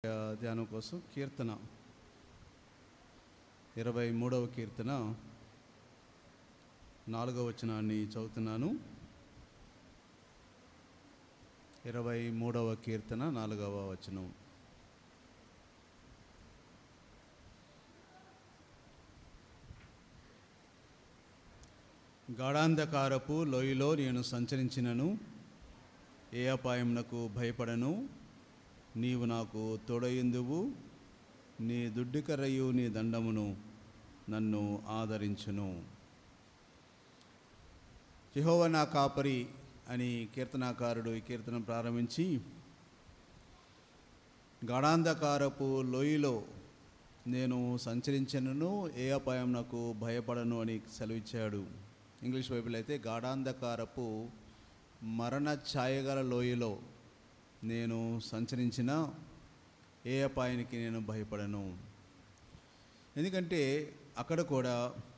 ఆ, ధ్యానం కోసం కీర్తన ఇరవై మూడవ కీర్తన నాలుగవ వచనాన్ని చదువుతున్నాను ఇరవై మూడవ కీర్తన నాలుగవ వచనం గాఢాంధకారపు లోయలో నేను సంచరించినను ఏ అపాయమునకు భయపడను నీవు నాకు తోడయిందువు నీ దుడ్డికర్రయు నీ దండమును నన్ను ఆదరించును యెహోవా నా కాపరి అని కీర్తనాకారుడు ఈ కీర్తన ప్రారంభించి గాఢాంధకారపు లోయలో నేను సంచరించను ఏ అపాయం నాకు భయపడను అని సెలవిచ్చాడు ఇంగ్లీష్ బైబిల్ అయితే గాఢాంధకారపు మరణ ఛాయగల లోయలో నేను సంచరించిన ఏ అపాయానికి నేను భయపడను ఎందుకంటే అక్కడ కూడా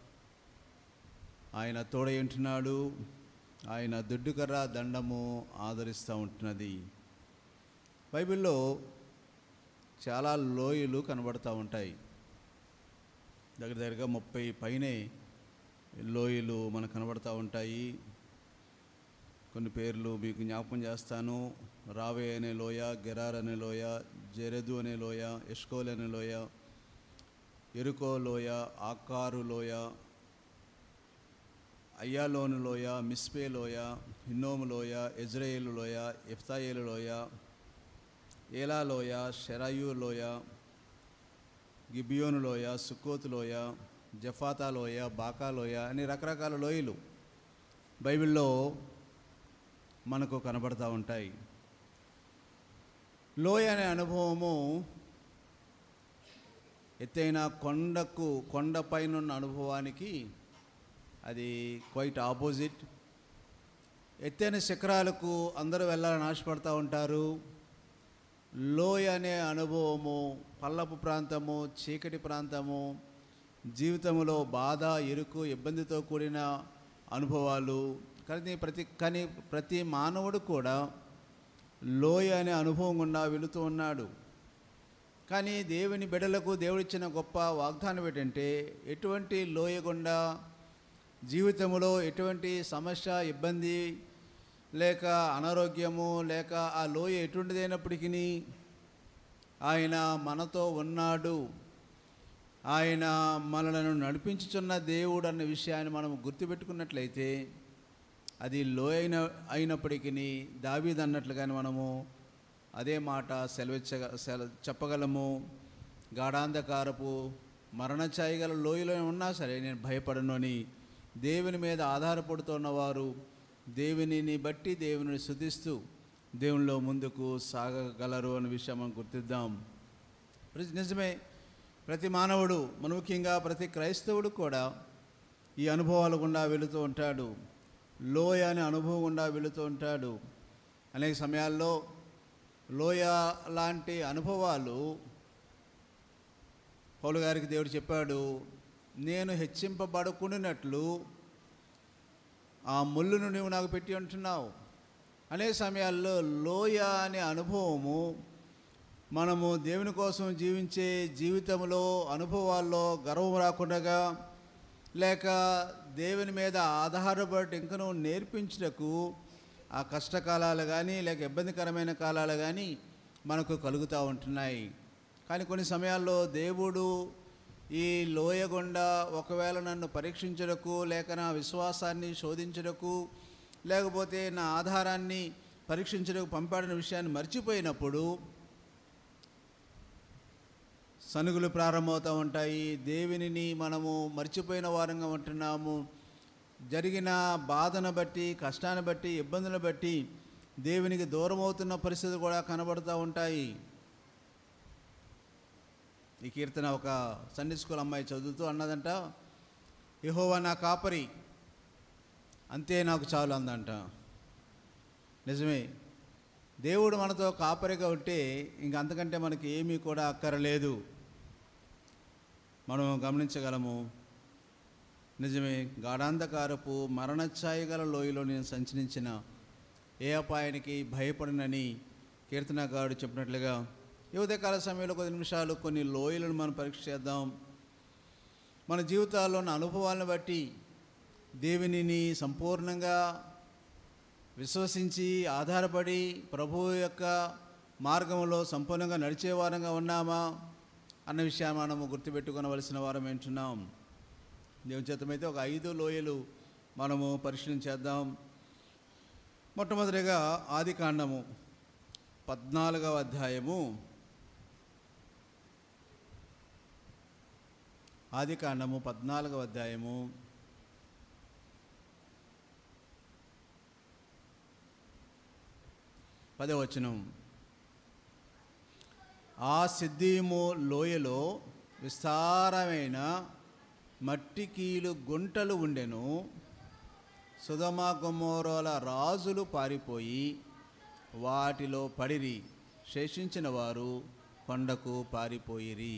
ఆయన తోడై ఉంటున్నాడు ఆయన దుడ్డుకర్ర దండము ఆదరిస్తూ ఉంటున్నది బైబిల్లో చాలా లోయలు కనబడుతూ ఉంటాయి దగ్గర దగ్గరగా ముప్పై పైనే లోయలు మనకు కనబడుతూ ఉంటాయి కొన్ని పేర్లు మీకు జ్ఞాపకం చేస్తాను రావే అనే లోయ గెరార్ అనే లోయ జెరెదు అనే లోయ ఎష్కోల్ అనే లోయ ఎరుకో లోయ ఆకారు లోయ అయ్యాలోను లోయ మిస్పే లోయ హిన్నోము లోయ ఎజ్రాయేలు లోయ ఎఫ్తాయేలు లోయ ఏలా లోయ షెరాయు లోయ గిబియోను లోయ సుక్కోతు లోయ జఫాతా లోయ బాకా లోయ అని రకరకాల లోయలు బైబిల్లో మనకు కనబడతా ఉంటాయి లోయ అనే అనుభవము ఎత్తైన కొండకు కొండపైన ఉన్న అనుభవానికి అది క్వైట్ ఆపోజిట్ ఎత్తైన శిఖరాలకు అందరూ వెళ్ళాలని ఆశపడతా ఉంటారు లోయ అనే అనుభవము పల్లపు ప్రాంతము చీకటి ప్రాంతము జీవితంలో బాధ ఇరుకు ఇబ్బందితో కూడిన అనుభవాలు కానీ ప్రతి కానీ ప్రతి మానవుడు కూడా లోయ అనే అనుభవం గుండా వెళుతూ ఉన్నాడు కానీ దేవుని బిడలకు దేవుడిచ్చిన గొప్ప వాగ్దానం ఏంటంటే ఎటువంటి లోయ గుండా జీవితంలో ఎటువంటి సమస్య ఇబ్బంది లేక అనారోగ్యము లేక ఆ లోయ ఎటువంటిదైనప్పటికీ ఆయన మనతో ఉన్నాడు ఆయన మనలను నడిపించుచున్న దేవుడు అన్న విషయాన్ని మనం గుర్తుపెట్టుకున్నట్లయితే అది లోయ అయిన అయినప్పటికీ దావీద్ అన్నట్లుగానే మనము అదే మాట సెలవిచ్చగ సెల చెప్పగలము గాఢాంధకారపు మరణఛాయి గల లోయలో ఉన్నా సరే నేను భయపడను అని దేవుని మీద ఆధారపడుతున్నవారు దేవునిని బట్టి దేవుని శుద్ధిస్తూ దేవునిలో ముందుకు సాగగలరు అనే విషయం మనం గుర్తిద్దాం ప్రతి- నిజమే ప్రతి మానవుడు మన ముఖ్యంగా ప్రతి క్రైస్తవుడు కూడా ఈ అనుభవాల గుండా వెళుతూ ఉంటాడు లోయ అనే అనుభవం గుండా వెళుతూ ఉంటాడు అనేక సమయాల్లో లోయ లాంటి అనుభవాలు పౌలు గారికి దేవుడు చెప్పాడు నేను హెచ్చింపబడకుండానట్లు ఆ ముళ్ళును నువ్వు నాకు పెట్టి ఉంటున్నావు అనేక సమయాల్లో లోయ అనే అనుభవము మనము దేవుని కోసం జీవించే జీవితంలో అనుభవాల్లో గర్వం రాకుండా లేక దేవుని మీద ఆధారపడి ఇంకను నేర్పించుటకు ఆ కష్టకాలాలు కానీ లేక ఇబ్బందికరమైన కాలాలు కానీ మనకు కలుగుతూ ఉంటున్నాయి కానీ కొన్ని సమయాల్లో దేవుడు ఈ లోయ గుండా ఒకవేళ నన్ను పరీక్షించుటకు లేక నా విశ్వాసాన్ని శోధించుటకు లేకపోతే నా ఆధారాన్ని పరీక్షించుటకు పంపాడిన విషయాన్ని మర్చిపోయినప్పుడు సనుగులు ప్రారంభమవుతూ ఉంటాయి దేవునిని మనము మర్చిపోయిన వారంగా ఉంటున్నాము జరిగిన బాధను బట్టి కష్టాన్ని బట్టి ఇబ్బందులను బట్టి దేవునికి దూరం అవుతున్న పరిస్థితులు కూడా కనబడుతూ ఉంటాయి ఈ కీర్తన ఒక సండే స్కూల్ అమ్మాయి చదువుతూ అన్నదంట యెహోవా నా కాపరి అంతే నాకు చాలు అందంట నిజమే దేవుడు మనతో కాపరిగా ఉంటే ఇంక అంతకంటే మనకి ఏమీ కూడా అక్కరలేదు మనం గమనించగలము నిజమే గాఢాంధకారపు మరణఛాయ గల లోయలో నేను సంచరించిన ఏ అపాయానికి భయపడనని కీర్తనకారుడు చెప్పినట్లుగా ఈ ఉదయకాల సమయంలో కొద్ది నిమిషాలు కొన్ని లోయలను మనం పరీక్ష చేద్దాం మన జీవితాల్లో ఉన్న అనుభవాలను బట్టి దేవునిని సంపూర్ణంగా విశ్వసించి ఆధారపడి ప్రభువు యొక్క మార్గంలో సంపూర్ణంగా నడిచే వారంగా ఉన్నామా అన్న విషయాన్ని మనము గుర్తుపెట్టుకోవలసిన వారం ఏంటున్నాం దేవుని చేతమైతే ఒక ఐదు లోయలు మనము పరిశీలించేద్దాం మొట్టమొదటిగా ఆది కాండము పద్నాలుగవ అధ్యాయము ఆది కాండము పద్నాలుగవ అధ్యాయము పదవచనం ఆ సిద్ధిము లోయలో విస్తారమైన మట్టి కీలు గుంటలు ఉండెను సుధమ గుమ్మోరోల రాజులు పారిపోయి వాటిలో పడిరి శేషించిన వారు కొండకు పారిపోయిరి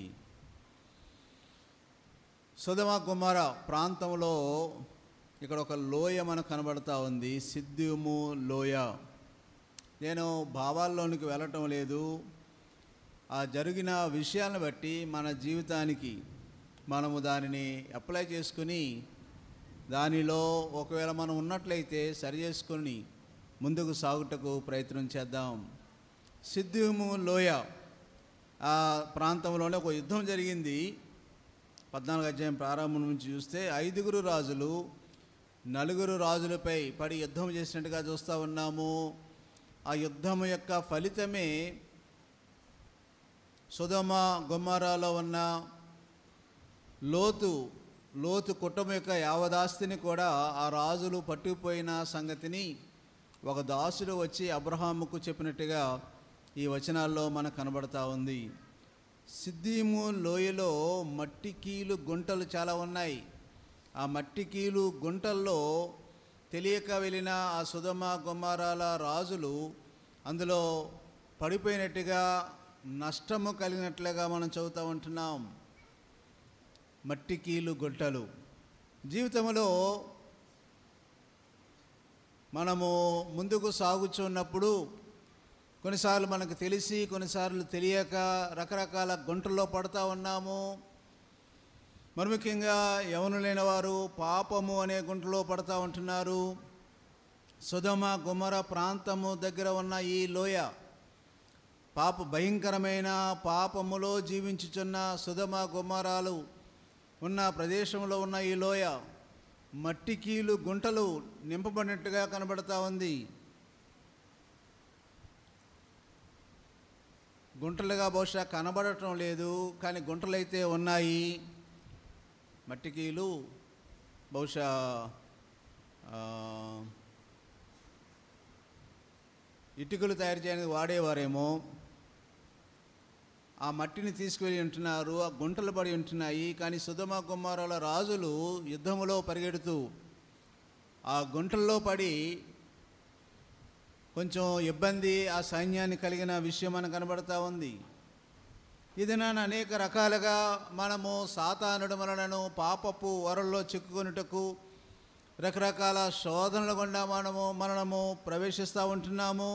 సుధమ గుమ్మర ప్రాంతంలో ఇక్కడ ఒక లోయ మనకు కనబడతా ఉంది సిద్ధిము లోయ నేను భావాల్లోనికి వెళ్ళటం లేదు ఆ జరిగిన విషయాలను బట్టి మన జీవితానికి మనము దానిని అప్లై చేసుకుని దానిలో ఒకవేళ మనం ఉన్నట్లయితే సరి చేసుకొని ముందుకు సాగుటకు ప్రయత్నం చేద్దాం సిద్ధిము లోయ ఆ ప్రాంతంలోనే ఒక యుద్ధం జరిగింది పద్నాలుగు అధ్యాయం ప్రారంభం నుంచి చూస్తే ఐదుగురు రాజులు నలుగురు రాజులపై పడి యుద్ధం చేసినట్టుగా చూస్తూ ఉన్నాము ఆ యుద్ధం యొక్క ఫలితమే సుధమ గుమ్మారాలో ఉన్న లోతు లోతు కుటుంబం యొక్క యావదాస్తిని కూడా ఆ రాజులు పట్టుకుపోయిన సంగతిని ఒక దాసుడు వచ్చి అబ్రహాముకు చెప్పినట్టుగా ఈ వచనాల్లో మనకు కనబడతా ఉంది సిద్ధిము లోయలో మట్టి కీలు గుంటలు చాలా ఉన్నాయి ఆ మట్టి కీలు గుంటల్లో తెలియక వెళ్ళిన ఆ సుధమ గుమ్మారాల రాజులు అందులో పడిపోయినట్టుగా నష్టము కలిగినట్లుగా మనం చదువుతూ ఉంటున్నాం మట్టి కీలు గుంటలు జీవితంలో మనము ముందుకు సాగుచున్నప్పుడు కొన్నిసార్లు మనకు తెలిసి కొన్నిసార్లు తెలియక రకరకాల గుంటల్లో పడుతూ ఉన్నాము మరి ముఖ్యంగా యవనులైన వారు పాపము అనే గుంటలో పడుతూ ఉంటున్నారు సుధమ గుమర ప్రాంతము దగ్గర ఉన్న ఈ లోయ పాప భయంకరమైన పాపములో జీవించుచున్న సుధమ గుమ్మరాలు ఉన్న ప్రదేశంలో ఉన్న ఈ లోయ మట్టి కీలు గుంటలు నింపబడినట్టుగా కనబడతా ఉంది గుంటలుగా బహుశా కనబడటం లేదు కానీ గుంటలైతే ఉన్నాయి మట్టికీలు బహుశా ఆ, ఇటుకలు తయారు చేయడానికి వాడేవారేమో ఆ మట్టిని తీసుకువెళ్ళి ఉంటున్నారు ఆ గుంటలు పడి ఉంటున్నాయి కానీ సుధమ కుమారుల రాజులు యుద్ధములో పరిగెడుతూ ఆ గుంటల్లో పడి కొంచెం ఇబ్బంది ఆ సైన్యాన్ని కలిగిన విషయం మనకు కనబడతా ఉంది ఇది నాన్న అనేక రకాలుగా మనము సాతానుడు మనలను పాపపు వరల్లో చిక్కుకొనుటకు రకరకాల శోధనల గుండా మనము మనము ప్రవేశిస్తూ ఉంటున్నాము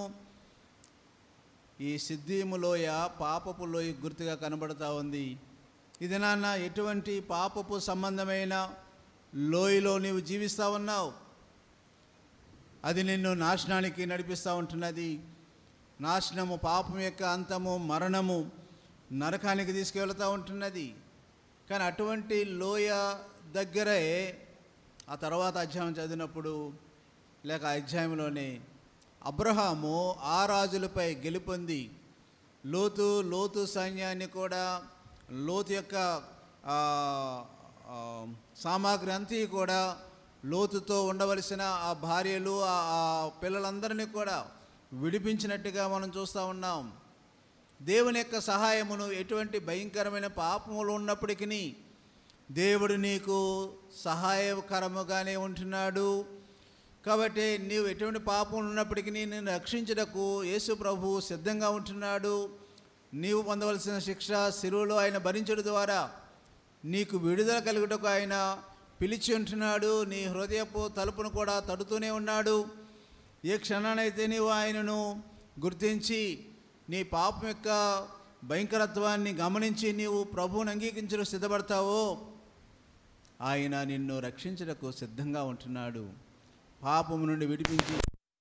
ఈ సిద్ధిము లోయ పాపపు లోయ గుర్తుగా కనబడతా ఉంది ఇది నాన్న ఎటువంటి పాపపు సంబంధమైన లోయలో నీవు జీవిస్తూ ఉన్నావు అది నిన్ను నాశనానికి నడిపిస్తూ ఉంటున్నది నాశనము పాపం యొక్క అంతము మరణము నరకానికి తీసుకెళ్తూ ఉంటున్నది కానీ అటువంటి లోయ దగ్గరే ఆ తర్వాత అధ్యాయం చదివినప్పుడు లేక ఆ అధ్యాయంలోనే అబ్రహాము ఆ రాజులపై గెలుపొంది లోతు లోతు సైన్యాన్ని కూడా లోతు యొక్క ఆ, ఆ, సామాగ్రి అంతా కూడా లోతుతో ఉండవలసిన ఆ భార్యలు ఆ ఆ పిల్లలందరినీ కూడా విడిపించినట్టుగా మనం చూస్తూ ఉన్నాం దేవుని యొక్క సహాయమును ఎటువంటి భయంకరమైన పాపములు ఉన్నప్పటికీ దేవుడు నీకు సహాయకరముగానే ఉంటున్నాడు కాబట్టి నీవు ఎటువంటి పాపములు ఉన్నప్పటికీ నిన్ను రక్షించుటకు యేసు ప్రభు సిద్ధంగా ఉంటున్నాడు నీవు పొందవలసిన శిక్ష శిరువులో ఆయన భరించడం ద్వారా నీకు విడుదల కలుగుటకు ఆయన పిలిచి ఉంటున్నాడు నీ హృదయపు తలుపును కూడా తడుతూనే ఉన్నాడు ఏ క్షణానైతే నీవు ఆయనను గుర్తించి నీ పాపం యొక్క భయంకరత్వాన్ని గమనించి నీవు ప్రభువుని అంగీకరించడం సిద్ధపడతావో ఆయన నిన్ను రక్షించటకు సిద్ధంగా ఉంటున్నాడు పాపము నుండి విడిపించి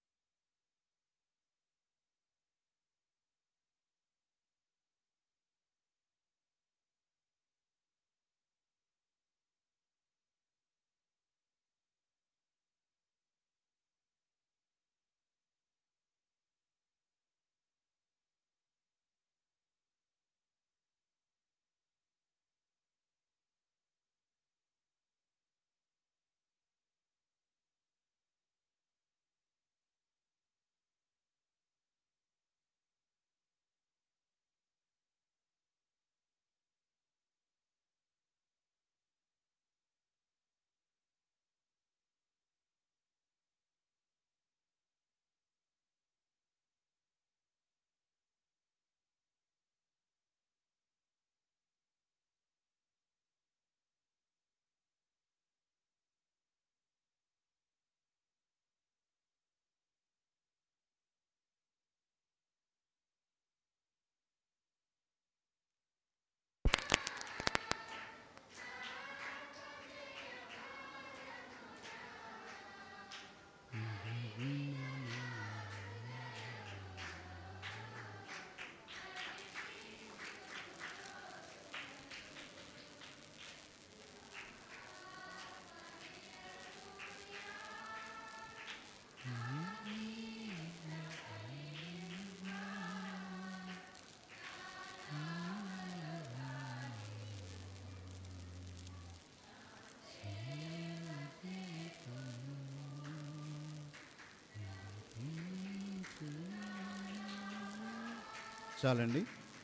చాలండి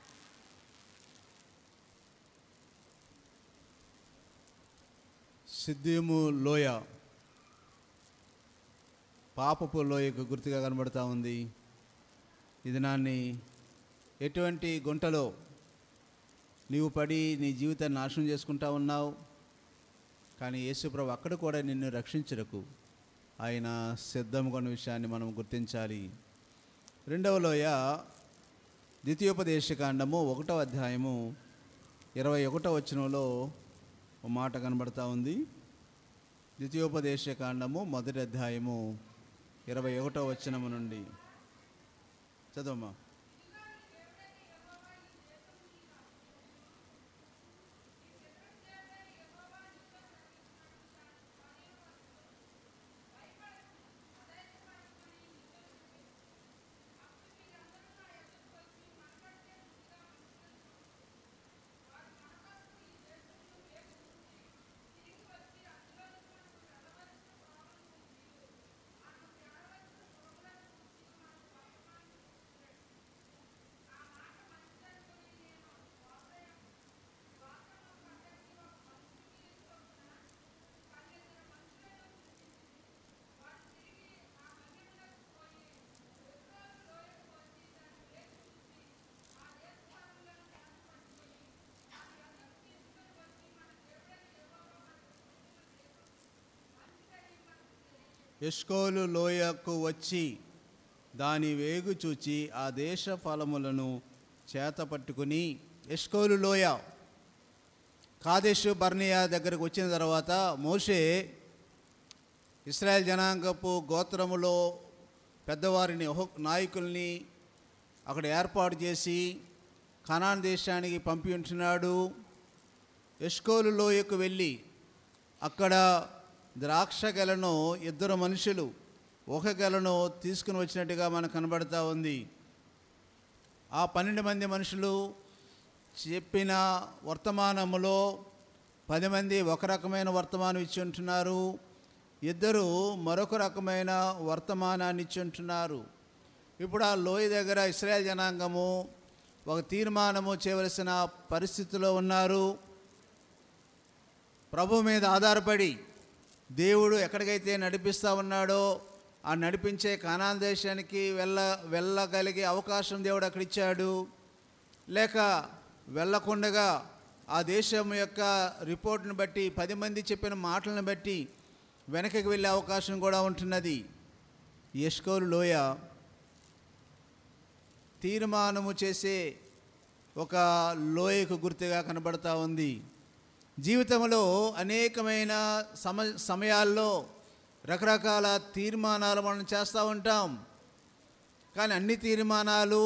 సిద్ధిము లోయ పాపపు లోయకు గుర్తుగా కనబడతా ఉంది ఇది నాన్ని ఎటువంటి గుంటలో నీవు పడి నీ జీవితాన్ని నాశనం చేసుకుంటా ఉన్నావు కానీ యేసుప్రభు అక్కడ కూడా నిన్ను రక్షించడకు ఆయన సిద్ధంగా ఉన్న విషయాన్ని మనం గుర్తించాలి రెండవ లోయ ద్వితీయోపదేశకాండము ఒకటో అధ్యాయము ఇరవై ఒకటో వచనంలో ఒక మాట కనబడతా ఉంది ద్వితీయోపదేశకాండము మొదటి అధ్యాయము ఇరవై ఒకటో వచనము నుండి చదవమ్మా ఎష్కోలు లోయకు వచ్చి దాని వేగు చూచి ఆ దేశ ఫలములను చేత పట్టుకుని ఎష్కోలు లోయ కాదేశు బర్నియా దగ్గరకు వచ్చిన తర్వాత మోషే ఇస్రాయల్ జనాంగపు గోత్రములో పెద్దవారిని ఒహో నాయకుల్ని అక్కడ ఏర్పాటు చేసి కనాన్ దేశానికి పంపి ఉంటున్నాడు ఎష్కోలు లోయకు వెళ్ళి అక్కడ ద్రాక్ష గెలను ఇద్దరు మనుషులు ఒక గెలను తీసుకుని వచ్చినట్టుగా మనకు కనబడతా ఉంది ఆ పన్నెండు మంది మనుషులు చెప్పిన వర్తమానములో పది మంది ఒక రకమైన వర్తమానం ఇచ్చి ఉంటున్నారు ఇద్దరు మరొక రకమైన వర్తమానాన్ని ఇచ్చి ఉంటున్నారు ఇప్పుడు ఆ లోయ దగ్గర ఇస్రాయల్ జనాంగము ఒక తీర్మానము చేయవలసిన పరిస్థితిలో ఉన్నారు ప్రభు మీద ఆధారపడి దేవుడు ఎక్కడికైతే నడిపిస్తూ ఉన్నాడో ఆ నడిపించే కానాన్ దేశానికి వెళ్ళ వెళ్ళగలిగే అవకాశం దేవుడు అక్కడ ఇచ్చాడు లేక వెళ్ళకుండగా ఆ దేశం యొక్క రిపోర్ట్ని బట్టి పది మంది చెప్పిన మాటలను బట్టి వెనకకి వెళ్ళే అవకాశం కూడా ఉంటున్నది యష్కోలు లోయ తీర్మానము చేసే ఒక లోయకు గుర్తుగా కనబడతా ఉంది జీవితంలో అనేకమైన సమ సమయాల్లో రకరకాల తీర్మానాలు మనం చేస్తూ ఉంటాం కానీ అన్ని తీర్మానాలు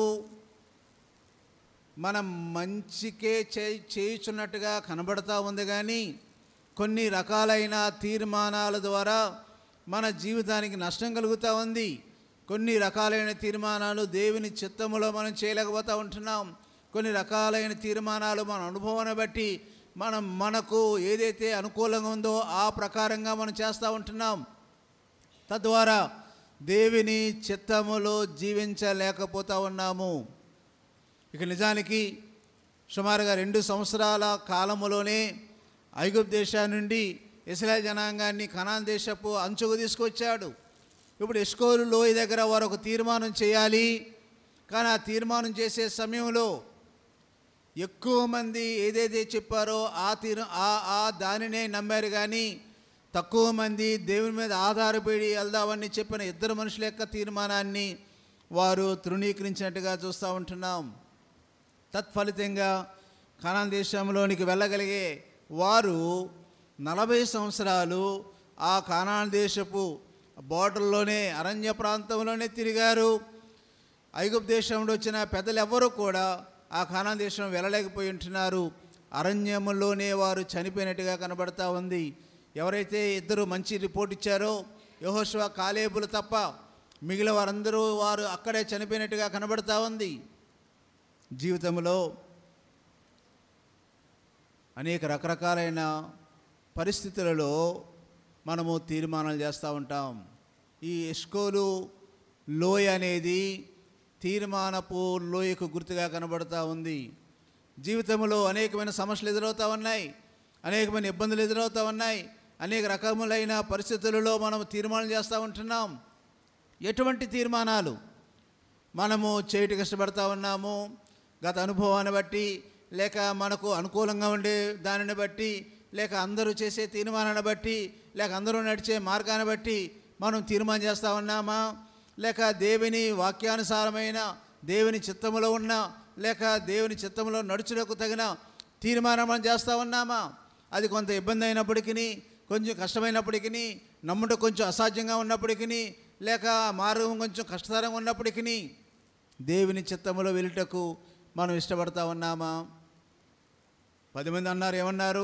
మనం మంచికే చే చేయుచున్నట్టుగా కనబడతా ఉంది కానీ కొన్ని రకాలైన తీర్మానాల ద్వారా మన జీవితానికి నష్టం కలుగుతూ ఉంది కొన్ని రకాలైన తీర్మానాలు దేవుని చిత్తములో మనం చేయలేకపోతూ ఉంటున్నాం కొన్ని రకాలైన తీర్మానాలు మన అనుభవాన్ని బట్టి మనం మనకు ఏదైతే అనుకూలంగా ఉందో ఆ ప్రకారంగా మనం చేస్తూ ఉంటున్నాం తద్వారా దేవుని చిత్తములో జీవించలేకపోతా ఉన్నాము ఇక నిజానికి సుమారుగా రెండు సంవత్సరాల కాలములోనే ఐగుప్తు దేశం నుండి ఇస్రాయల్ జనాంగాన్ని కనాన్ దేశపు అంచుకు తీసుకొచ్చాడు ఇప్పుడు ఎస్కోలు లోయ దగ్గర వారు ఒక తీర్మానం చేయాలి కానీ ఆ తీర్మానం చేసే సమయంలో ఎక్కువ మంది ఏదైతే చెప్పారో ఆ తీర్ ఆ ఆ దానినే నమ్మారు కానీ తక్కువ మంది దేవుని మీద ఆధారపడి వెళ్దామని చెప్పిన ఇద్దరు మనుషుల యొక్క తీర్మానాన్ని వారు తృణీకరించినట్టుగా చూస్తూ ఉంటున్నాం తత్ఫలితంగా కనాన్ దేశంలోనికి వెళ్ళగలిగే వారు నలభై సంవత్సరాలు ఆ కానాన్ దేశపు బోర్డర్లోనే అరణ్య ప్రాంతంలోనే తిరిగారు ఐగుప్తు దేశంలో వచ్చిన పెద్దలు ఎవ్వరూ కూడా ఆ కానాన్ దేశం వెళ్ళలేకపోయి ఉంటున్నారు అరణ్యములోనే వారు చనిపోయినట్టుగా కనబడతా ఉంది ఎవరైతే ఇద్దరు మంచి రిపోర్ట్ ఇచ్చారో యహోశివ కాలేబులు తప్ప మిగిలిన వారందరూ వారు అక్కడే చనిపోయినట్టుగా కనబడతా ఉంది జీవితంలో అనేక రకరకాలైన పరిస్థితులలో మనము తీర్మానాలు చేస్తూ ఉంటాం ఈ ఎస్కోలు లోయ అనేది తీర్మానపు లోయకు గుర్తుగా కనబడుతూ ఉంది జీవితంలో అనేకమైన సమస్యలు ఎదురవుతూ ఉన్నాయి అనేకమైన ఇబ్బందులు ఎదురవుతూ ఉన్నాయి అనేక రకములైన పరిస్థితులలో మనం తీర్మానం చేస్తూ ఉంటున్నాం ఎటువంటి తీర్మానాలు మనము చేయటకు ఇష్టపడతా ఉన్నాము గత అనుభవాన్ని బట్టి లేక మనకు అనుకూలంగా ఉండే దానిని బట్టి లేక అందరూ చేసే తీర్మానాన్ని బట్టి లేక అందరూ నడిచే మార్గాన్ని బట్టి మనం తీర్మానం చేస్తూ ఉన్నామా లేక దేవుని వాక్యానుసారమైన దేవుని చిత్తములో ఉన్న లేక దేవుని చిత్తములో నడుచుటకు తగిన తీర్మానం మనం చేస్తూ ఉన్నామా అది కొంత ఇబ్బంది అయినప్పటికీ కొంచెం కష్టమైనప్పటికీ నమ్ముట కొంచెం అసాధ్యంగా ఉన్నప్పటికీ లేక మార్గం కొంచెం కష్టతరంగా ఉన్నప్పటికీ దేవుని చిత్తములో వెళ్ళుటకు మనం ఇష్టపడతా ఉన్నామా పది మంది అన్నారు ఏమన్నారు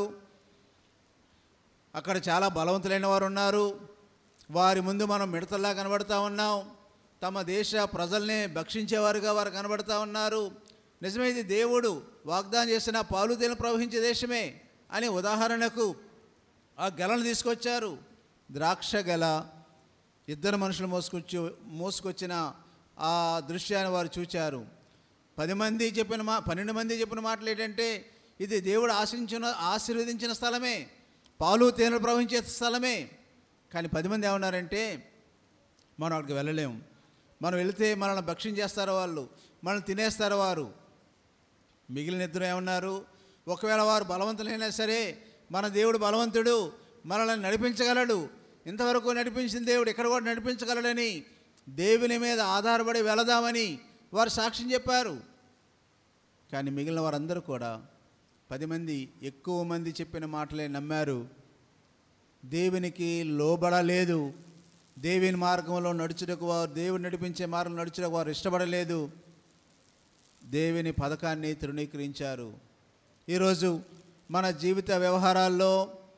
అక్కడ చాలా బలవంతులైన వారు ఉన్నారు వారి ముందు మనం మిడతల్లా కనబడతా ఉన్నాం తమ దేశ ప్రజల్ని భక్షించేవారుగా వారు కనబడతా ఉన్నారు నిజమే ఇది దేవుడు వాగ్దానం చేసిన పాలు తేనె ప్రవహించే దేశమే అని ఉదాహరణకు ఆ గెలను తీసుకొచ్చారు ద్రాక్ష గెల ఇద్దరు మనుషులు మోసుకొచ్చి మోసుకొచ్చిన ఆ దృశ్యాన్ని వారు చూచారు పది మంది చెప్పిన మా పన్నెండు మంది చెప్పిన మాటలు ఏంటంటే ఇది దేవుడు ఆశించిన ఆశీర్వదించిన స్థలమే పాలు తేనెలు ప్రవహించే స్థలమే కానీ పది మంది ఏమన్నారంటే మనం అక్కడికి వెళ్ళలేము మనం వెళితే మనల్ని భక్షించేస్తారు వాళ్ళు మనల్ని తినేస్తారు వారు మిగిలిన ఇద్దరు ఏమన్నారు ఒకవేళ వారు బలవంతులైనా సరే మన దేవుడు బలవంతుడు మనల్ని నడిపించగలడు ఇంతవరకు నడిపించిన దేవుడు ఇక్కడ కూడా నడిపించగలడని దేవుని మీద ఆధారపడి వెళదామని వారు సాక్ష్యం చెప్పారు కానీ మిగిలిన వారందరూ కూడా పది మంది ఎక్కువ మంది చెప్పిన మాటలే నమ్మారు దేవునికి లోబడలేదు దేవుని మార్గంలో నడుచుటకు వారు దేవుడు నడిపించే మార్గం నడుచుటకు వారు ఇష్టపడలేదు దేవుని పథకాన్ని తృణీకరించారు ఈరోజు మన జీవిత వ్యవహారాల్లో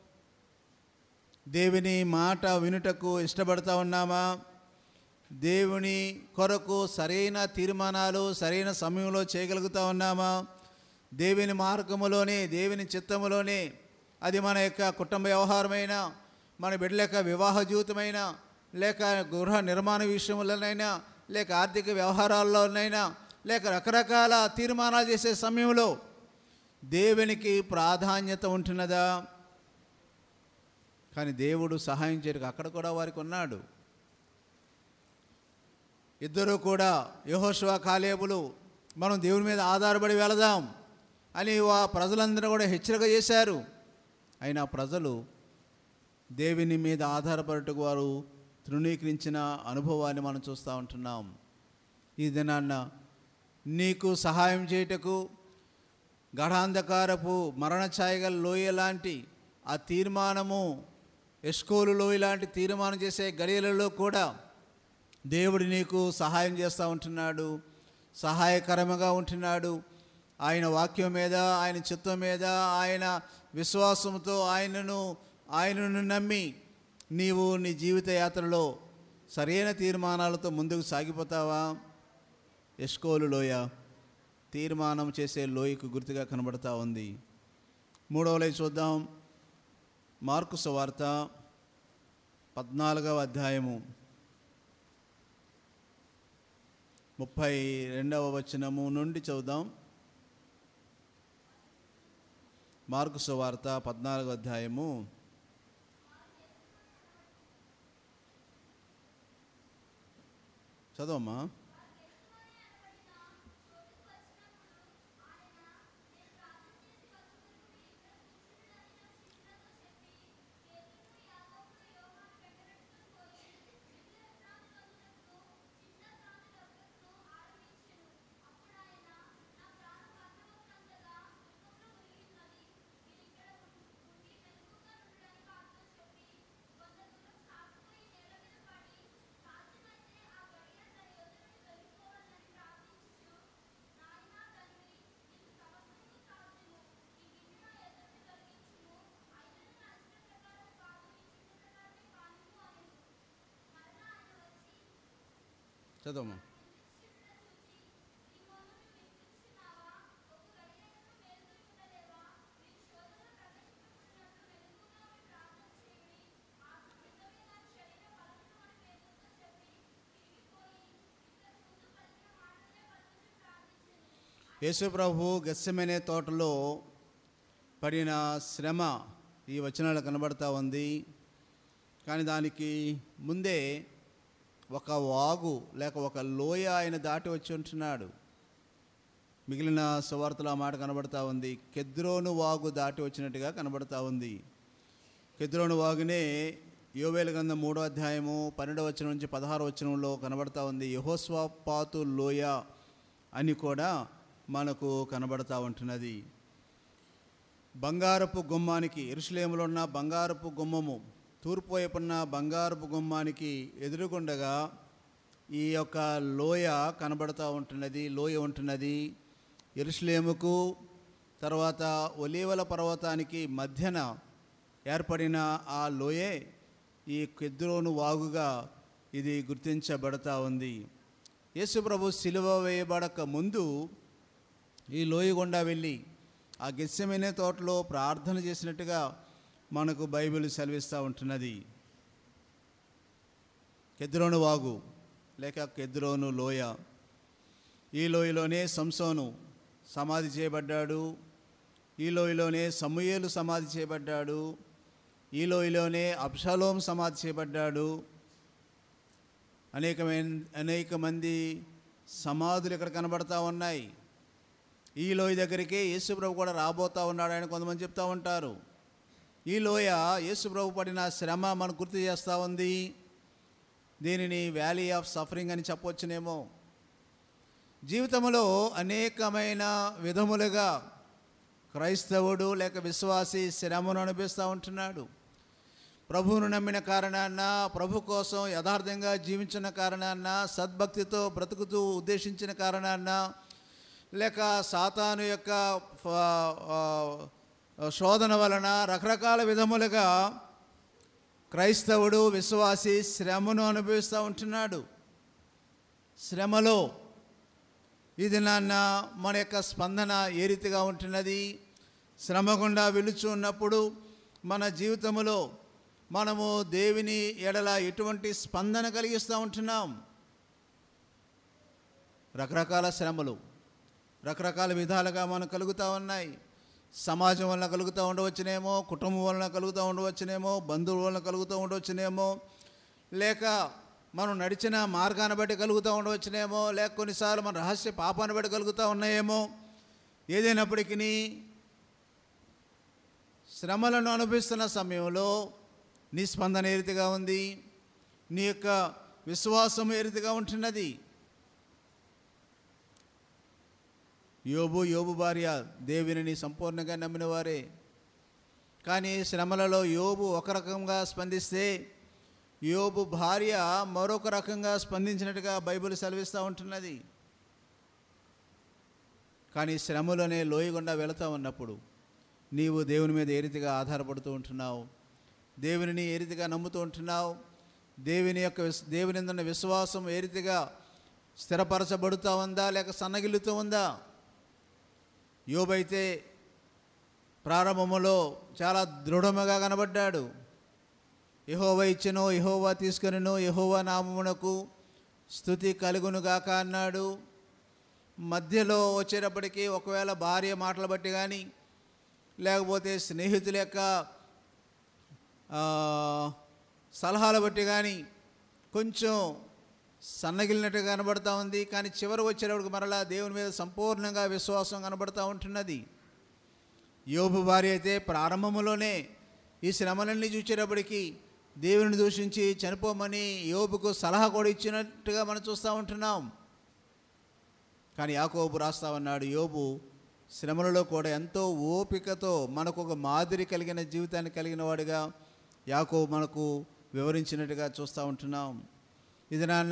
దేవుని మాట వినుటకు ఇష్టపడతా ఉన్నామా దేవుని కొరకు సరైన తీర్మానాలు సరైన సమయంలో చేయగలుగుతా ఉన్నామా దేవుని మార్గములోనే దేవుని చిత్తములోనే అది మన యొక్క కుటుంబ వ్యవహారమైన మన బిడ్డల యొక్క వివాహ జీవితమైన లేక గృహ నిర్మాణ విషయంలోనైనా లేక ఆర్థిక వ్యవహారాల్లోనైనా లేక రకరకాల తీర్మానాలు చేసే సమయంలో దేవునికి ప్రాధాన్యత ఉంటున్నదా కానీ దేవుడు సహాయం చేయడానికి అక్కడ కూడా వారికి ఉన్నాడు ఇద్దరు కూడా యహోశివ కాలేబులు మనం దేవుని మీద ఆధారపడి వెళదాం అని వా ప్రజలందరూ కూడా హెచ్చరిక చేశారు అయినా ప్రజలు దేవుని మీద ఆధారపడటకు వారు తృణీకరించిన అనుభవాన్ని మనం చూస్తూ ఉంటున్నాం ఈ దినాన్న నీకు సహాయం చేయుటకు గఢాంధకారపు మరణ ఛాయగల లోయ లాంటి ఆ తీర్మానము ఎస్కోలు లోయ లాంటి తీర్మానం చేసే గడియలలో కూడా దేవుడు నీకు సహాయం చేస్తూ ఉంటున్నాడు సహాయకరముగా ఉంటున్నాడు ఆయన వాక్యం మీద ఆయన చిత్తం మీద ఆయన విశ్వాసంతో ఆయనను ఆయనను నమ్మి నీవు నీ జీవిత యాత్రలో సరైన తీర్మానాలతో ముందుకు సాగిపోతావా ఎస్కోలు లోయ తీర్మానం చేసే లోయకు గుర్తుగా కనబడతా ఉంది మూడవలై చూద్దాం మార్కు సువార్త పద్నాలుగవ అధ్యాయము ముప్పై రెండవ వచనము నుండి చదువుదాం మార్కు సువార్త పద్నాలుగవ అధ్యాయము చదవమ్మా చదవమ్మా యేసుప్రభు గస్యమనే తోటలో పడిన శ్రమ ఈ వచనాలు కనబడతా ఉంది కానీ దానికి ముందే ఒక వాగు లేక ఒక లోయ ఆయన దాటి వచ్చి ఉంటున్నాడు మిగిలిన సువార్తలో ఆ మాట కనబడతా ఉంది కెద్రోను వాగు దాటి వచ్చినట్టుగా కనబడతా ఉంది కెద్రోను వాగునే యోవేల గంధం మూడో అధ్యాయము పన్నెండవ వచనం నుంచి పదహారు వచనంలో కనబడతా ఉంది యహోస్వాపాతు లోయ అని కూడా మనకు కనబడతా ఉంటున్నది బంగారపు గుమ్మానికి ఎరుసలేములో ఉన్న బంగారపు గుమ్మము తూర్పు వైపున్న బంగారపు గుమ్మానికి ఎదురుగుండగా ఈ యొక్క లోయ కనబడతా ఉంటున్నది లోయ ఉంటున్నది ఎరుసలేముకు తర్వాత ఒలీవల పర్వతానికి మధ్యన ఏర్పడిన ఆ లోయే ఈ కెద్రోను వాగుగా ఇది గుర్తించబడతా ఉంది యేసుప్రభు సిలువ వేయబడక ముందు ఈ లోయ గుండా వెళ్ళి ఆ గెస్సెమనే తోటలో ప్రార్థన చేసినట్టుగా మనకు బైబిల్ సెలవిస్తూ ఉంటున్నది కెద్రోను వాగు లేక కెద్రోను లోయ ఈ లోయలోనే సంసోను సమాధి చేయబడ్డాడు ఈ లోయలోనే సమూయేలు సమాధి చేయబడ్డాడు ఈ లోయలోనే అబ్షలోం సమాధి చేయబడ్డాడు అనేకమైన అనేక మంది సమాధులు ఇక్కడ కనబడతా ఉన్నాయి ఈ లోయ దగ్గరికి యేసుప్రభు కూడా రాబోతా ఉన్నాడు అని కొంతమంది చెప్తా ఉంటారు ఈ లోయ యేసుప్రభు పడిన శ్రమ మనకు గుర్తు చేస్తూ ఉంది దీనిని వ్యాలీ ఆఫ్ సఫరింగ్ అని చెప్పవచ్చునేమో జీవితంలో అనేకమైన విధములుగా క్రైస్తవుడు లేక విశ్వాసి శ్రమను అనిపిస్తూ ఉంటున్నాడు ప్రభువును నమ్మిన కారణాన ప్రభు కోసం యథార్థంగా జీవించిన కారణాన సద్భక్తితో బ్రతుకుతూ ఉద్దేశించిన కారణాన లేక సాతాను యొక్క ఫ- ఆ, శోధన వలన రకరకాల విధములుగా క్రైస్తవుడు విశ్వాసి శ్రమను అనుభవిస్తూ ఉంటున్నాడు శ్రమలో ఇది నాన్న మన యొక్క స్పందన ఏ రీతిగా ఉంటున్నది శ్రమ గుండా వెలుచు ఉన్నప్పుడు మన జీవితంలో మనము దేవుని ఎడల ఎటువంటి స్పందన కలిగిస్తూ ఉంటున్నాం రకరకాల శ్రమలు రకరకాల విధాలుగా మనకు కలుగుతూ ఉన్నాయి సమాజం వలన కలుగుతూ ఉండవచ్చునేమో కుటుంబం వలన కలుగుతూ ఉండవచ్చునేమో బంధువుల వలన కలుగుతూ ఉండవచ్చునేమో లేక మనం నడిచిన మార్గాన్ని బట్టి కలుగుతూ ఉండవచ్చునేమో లేక కొన్నిసార్లు మన రహస్య పాపాన్ని బట్టి కలుగుతూ ఉన్నాయేమో ఏదైనప్పటికీ శ్రమలను అనుభవిస్తున్న సమయంలో నీ స్పందన ఏ రీతిగా ఉంది నీ యొక్క విశ్వాసం ఏ రీతిగా ఉంటున్నది యోబు యోబు భార్య దేవునిని సంపూర్ణంగా నమ్మిన వారే కానీ శ్రమలలో యోబు ఒక రకంగా స్పందిస్తే యోబు భార్య మరొక రకంగా స్పందించినట్టుగా బైబిల్ సెలవిస్తూ ఉంటున్నది కానీ శ్రమలోనే లోయగుండా వెళుతూ ఉన్నప్పుడు నీవు దేవుని మీద ఏ రీతిగా ఆధారపడుతూ ఉంటున్నావు దేవునిని ఏ రీతిగా నమ్ముతూ ఉంటున్నావు దేవుని యొక్క విస్- దేవుని ఉన్న విశ్వాసం ఏ రీతిగా స్థిరపరచబడుతూ ఉందా లేక సన్నగిల్లుతూ ఉందా యోబైతే ప్రారంభములో చాలా దృఢముగా కనబడ్డాడు యహోవా ఇచ్చెను యహోవా తీసుకొనిను యహోవా నామమునకు స్థుతి కలుగునుగాక అన్నాడు మధ్యలో వచ్చేటప్పటికి ఒకవేళ భార్య మాటలు బట్టి కానీ లేకపోతే స్నేహితుల యొక్క ఆ, సలహాలు బట్టి కానీ కొంచెం సన్నగిలినట్టు కనబడతా ఉంది కానీ చివరి వచ్చేటప్పటికి మరలా దేవుని మీద సంపూర్ణంగా విశ్వాసం కనబడతా ఉంటున్నది యోబు భార్య అయితే ప్రారంభములోనే ఈ శ్రమలన్నీ చూచేటప్పటికి దేవుని దూషించి చనిపోమని యోబుకు సలహా కూడా ఇచ్చినట్టుగా మనం చూస్తూ ఉంటున్నాం కానీ యాకోబు రాస్తా ఉన్నాడు యోబు శ్రమలలో కూడా ఎంతో ఓపికతో మనకు ఒక మాదిరి కలిగిన జీవితాన్ని కలిగిన వాడిగా యాకోబు మనకు వివరించినట్టుగా చూస్తూ ఉంటున్నాం ఇది నాన్న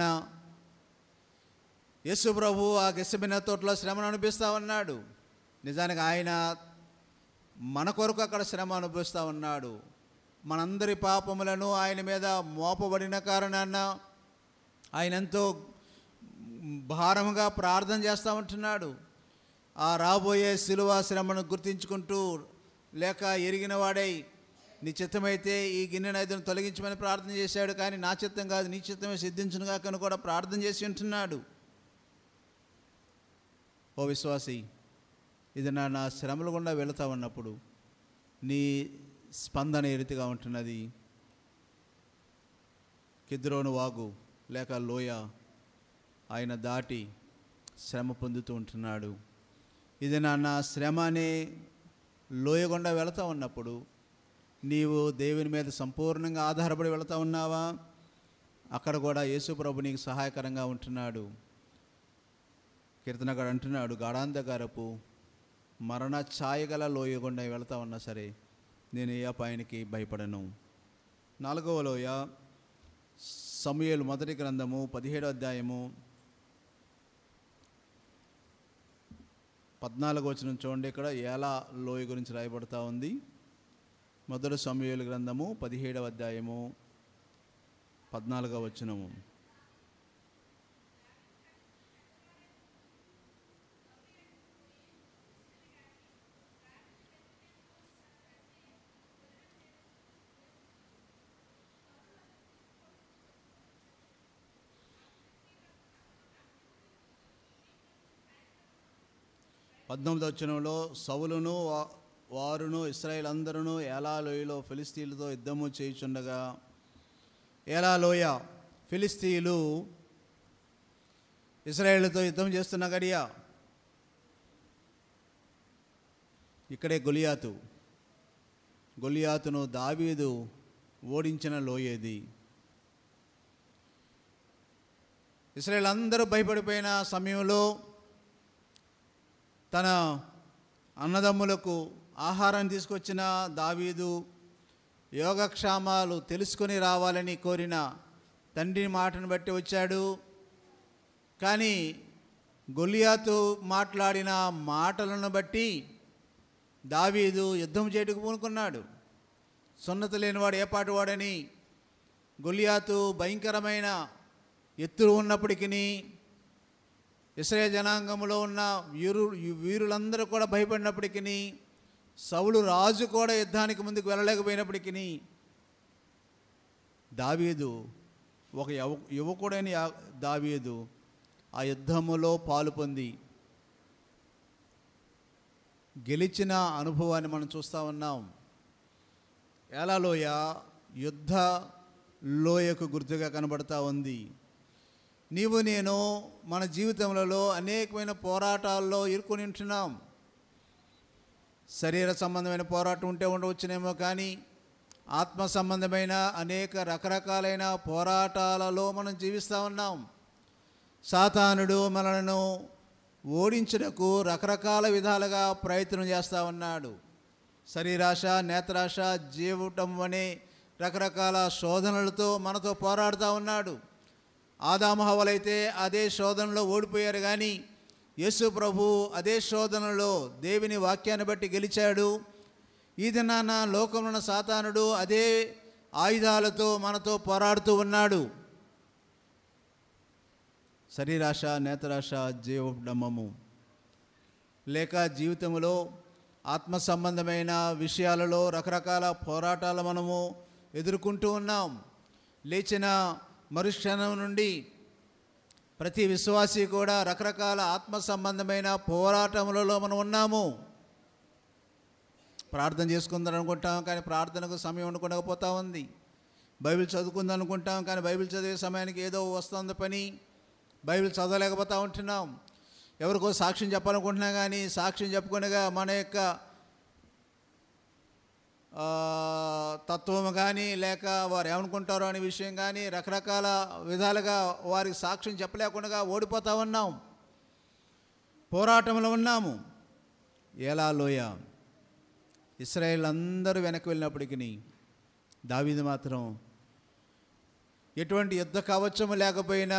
యేసు ప్రభు ఆ గెస్సమిన తోటలో శ్రమను అనిపిస్తూ ఉన్నాడు నిజానికి ఆయన మన కొరకు అక్కడ శ్రమ అనుభవిస్తూ ఉన్నాడు మనందరి పాపములను ఆయన మీద మోపబడిన కారణాన ఆయన ఎంతో భారముగా ప్రార్థన చేస్తూ ఉంటున్నాడు ఆ రాబోయే శిలువ శ్రమను గుర్తించుకుంటూ లేక ఎరిగిన వాడై నీ చిత్తమైతే ఈ గిన్నె నైదును తొలగించమని ప్రార్థన చేశాడు కానీ నా చిత్తం కాదు నీ చిత్తమే సిద్ధించునుగా కను కూడా ప్రార్థన చేసి ఉంటున్నాడు ఓ విశ్వాసి ఇది నా నా శ్రమలు గుండా వెళుతూ ఉన్నప్పుడు నీ స్పందన ఏ రీతిగా ఉంటున్నది కిద్రోను వాగు లేక లోయ ఆయన దాటి శ్రమ పొందుతూ ఉంటున్నాడు ఇది నాన్న శ్రమ అనే లోయ గుండా వెళుతూ ఉన్నప్పుడు నీవు దేవుని మీద సంపూర్ణంగా ఆధారపడి వెళుతూ ఉన్నావా అక్కడ కూడా యేసు ప్రభు నీకు సహాయకరంగా ఉంటున్నాడు కీర్తనగాడు అంటున్నాడు గాఢాంధకారపు మరణ ఛాయగల లోయ గుండా వెళతా ఉన్నా సరే నేను ఏ అపాయానికి భయపడను నాలుగవ లోయ సమయలు మొదటి గ్రంథము పదిహేడో అధ్యాయము పద్నాలుగు వచ్చిన చూడండి ఇక్కడ ఏలా లోయ గురించి రాయబడతా ఉంది మొదటి సమయలు గ్రంథము పదిహేడవ అధ్యాయము పద్నాలుగవ వచనము పద్నాలుగు వచనంలో సవులును వా- వారును ఇస్రాయేల్ అందరూ ఏలా లోయలో ఫిలిస్తీన్లతో యుద్ధము చేయుచుండగా ఏలా లోయ ఫిలిస్తీన్లు ఇస్రాయేళ్లతో యుద్ధం చేస్తున్న గడియా ఇక్కడే గొలియాతు గొలియాతును దావీదు ఓడించిన లోయేది ఇస్రాయేల్ అందరూ భయపడిపోయిన సమయంలో తన అన్నదమ్ములకు ఆహారం తీసుకొచ్చిన దావీదు యోగక్షేమాలు తెలుసుకొని రావాలని కోరిన తండ్రి మాటను బట్టి వచ్చాడు కానీ గొలియాతు మాట్లాడిన మాటలను బట్టి దావీదు యుద్ధం చేయటకు పూనుకున్నాడు సున్నత లేనివాడు ఏ పాటువాడని గొలియాతు భయంకరమైన ఎత్తులు ఉన్నప్పటికీ ఇస్రాయేల్ జనాంగంలో ఉన్న వీరు వీరులందరూ కూడా భయపడినప్పటికీ సౌలు రాజు కూడా యుద్ధానికి ముందుకు వెళ్ళలేకపోయినప్పటికీ దావీదు ఒక యవ యువకుడైన యా- దావీదు ఆ యుద్ధములో పాలు పొంది గెలిచిన అనుభవాన్ని మనం చూస్తూ ఉన్నాం ఎలా లోయ యుద్ధ లోయకు గుర్తుగా కనబడతా ఉంది నీవు నేను మన జీవితంలో అనేకమైన పోరాటాల్లో ఇరుకొని ఉంటున్నాం శరీర సంబంధమైన పోరాటం ఉంటే ఉండవచ్చునేమో కానీ ఆత్మ సంబంధమైన అనేక రకరకాలైన పోరాటాలలో మనం జీవిస్తూ ఉన్నాం సాతానుడు మనలను ఓడించుటకు రకరకాల విధాలుగా ప్రయత్నం చేస్తూ ఉన్నాడు శరీరాశ నేత్రాశ జీవటం అనే రకరకాల శోధనలతో మనతో పోరాడుతూ ఉన్నాడు ఆదామహవలైతే అదే శోధనలో ఓడిపోయారు కానీ యేసు ప్రభు అదే శోధనలో దేవుని వాక్యాన్ని బట్టి గెలిచాడు ఈ దినాన లోకంలో ఉన్న సాతానుడు అదే ఆయుధాలతో మనతో పోరాడుతూ ఉన్నాడు శరీరాశ నేత్రాశ జీవడమ్మము లేక జీవితంలో ఆత్మ సంబంధమైన విషయాలలో రకరకాల పోరాటాలు మనము ఎదుర్కొంటూ ఉన్నాం లేచిన మరుక్షణం నుండి ప్రతి విశ్వాసి కూడా రకరకాల ఆత్మ సంబంధమైన పోరాటములలో మనం ఉన్నాము ప్రార్థన చేసుకుందాం అనుకుంటాం కానీ ప్రార్థనకు సమయం ఉండకుండా ఉంది బైబిల్ చదువుకుందాం అనుకుంటాం కానీ బైబిల్ చదివే సమయానికి ఏదో వస్తుంది పని బైబిల్ చదవలేకపోతూ ఉంటున్నాం ఎవరికో సాక్ష్యం చెప్పాలనుకుంటున్నా కానీ సాక్ష్యం చెప్పుకునగా మన యొక్క ఆ, తత్వం కానీ లేక వారు ఏమనుకుంటారో అనే విషయం కానీ రకరకాల విధాలుగా వారికి సాక్ష్యం చెప్పలేకుండా ఓడిపోతూ ఉన్నాం పోరాటంలో ఉన్నాము ఎలా లోయ ఇస్రాయేల్ అందరూ వెనక్కి వెళ్ళినప్పటికీ దావీదు మాత్రం ఎటువంటి యుద్ధ కవచము లేకపోయినా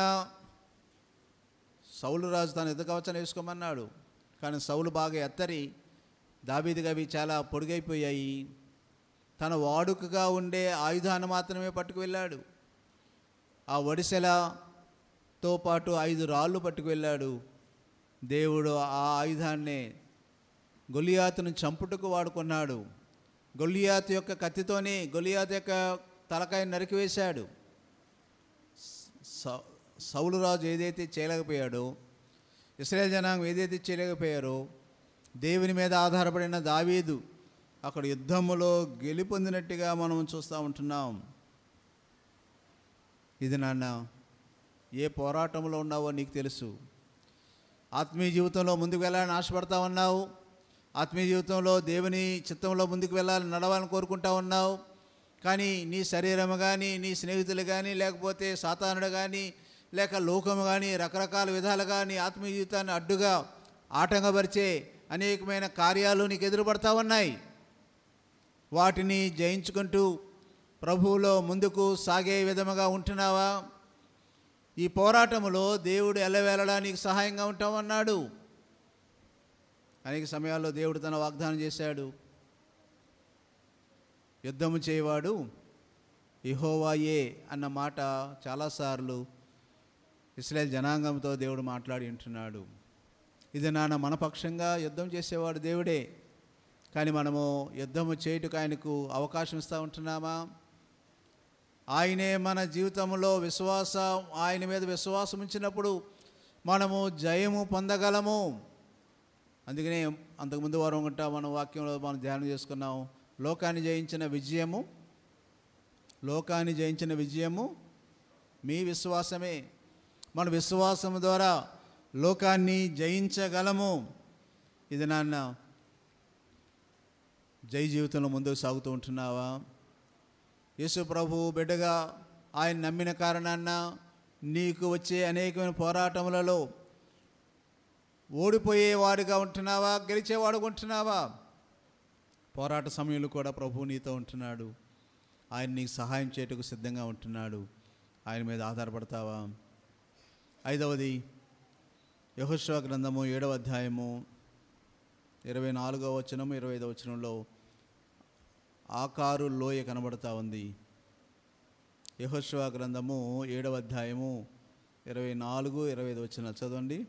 సౌలు రాజు తన యుద్ధ కవచాన్ని వేసుకోమన్నాడు కానీ సౌలు బాగా ఎత్తరి దావీదుగా అవి చాలా పొడిగైపోయాయి తన వాడుకగా ఉండే ఆయుధాన్ని మాత్రమే పట్టుకు వెళ్ళాడు ఆ ఒడిసెలతో పాటు ఐదు రాళ్ళు పట్టుకు వెళ్ళాడు దేవుడు ఆ ఆయుధాన్ని గొలియాతును చంపుటకు వాడుకున్నాడు గొలియాతు యొక్క కత్తితోనే గొలియాతు యొక్క తలకాయ నరికివేశాడు సౌ- సౌలు రాజు ఏదైతే చేయలేకపోయాడో ఇస్రాయేల్ జనాంగం ఏదైతే చేయలేకపోయారో దేవుని మీద ఆధారపడిన దావీదు అక్కడ యుద్ధములో గెలుపొందినట్టుగా మనం చూస్తూ ఉంటున్నాం ఇది నాన్న ఏ పోరాటంలో ఉన్నావో నీకు తెలుసు ఆత్మీయ జీవితంలో ముందుకు వెళ్ళాలని ఆశపడతా ఉన్నావు ఆత్మీయ జీవితంలో దేవుని చిత్తంలో ముందుకు వెళ్ళాలని నడవాలని కోరుకుంటా ఉన్నావు కానీ నీ శరీరం కానీ నీ స్నేహితులు కానీ లేకపోతే సాతానుడు కానీ లేక లోకము కానీ రకరకాల విధాలుగా నీ ఆత్మీయ జీవితాన్ని అడ్డుగా ఆటంకపరిచే అనేకమైన కార్యాలు నీకు ఎదురుపడతా ఉన్నాయి వాటిని జయించుకుంటూ ప్రభువులో ముందుకు సాగే విధముగా ఉంటున్నావా ఈ పోరాటములో దేవుడు ఎల్లవేళలా నీకు సహాయంగా ఉంటామన్నాడు అనేక సమయాల్లో దేవుడు తన వాగ్దానం చేశాడు యుద్ధము చేయవాడు ఇహోవాయే అన్న మాట చాలాసార్లు ఇస్రాయేల్ జనాంగంతో దేవుడు మాట్లాడి ఉంటున్నాడు ఇది నాన్న మన పక్షంగా యుద్ధం చేసేవాడు దేవుడే కానీ మనము యుద్ధము చేయుటకు ఆయనకు అవకాశం ఇస్తూ ఉంటున్నామా ఆయనే మన జీవితంలో విశ్వాసం ఆయన మీద విశ్వాసం ఉంచినప్పుడు మనము జయము పొందగలము అందుకనే అంతకుముందు వారం ఉంటా మనం వాక్యంలో మనం ధ్యానం చేసుకున్నాం లోకాన్ని జయించిన విజయము లోకాన్ని జయించిన విజయము మీ విశ్వాసమే మన విశ్వాసం ద్వారా లోకాన్ని జయించగలము ఇది నాన్న జై జీవితంలో ముందుకు సాగుతూ ఉంటున్నావా యేసు ప్రభు బిడ్డగా ఆయన నమ్మిన కారణాన నీకు వచ్చే అనేకమైన పోరాటములలో ఓడిపోయేవాడిగా ఉంటున్నావా గెలిచేవాడుగా ఉంటున్నావా పోరాట సమయంలో కూడా ప్రభు నీతో ఉంటున్నాడు ఆయన నీకు సహాయం చేయటకు సిద్ధంగా ఉంటున్నాడు ఆయన మీద ఆధారపడతావా ఐదవది యహోశ్వ గ్రంథము ఏడవ అధ్యాయము ఇరవై నాలుగవ వచనము ఇరవై ఐదవ వచనంలో ఆకారు లోయ కనబడతా ఉంది యహోశ్వ గ్రంథము ఏడవ అధ్యాయము ఇరవై నాలుగు ఇరవై ఐదు వచ్చిన చదవండి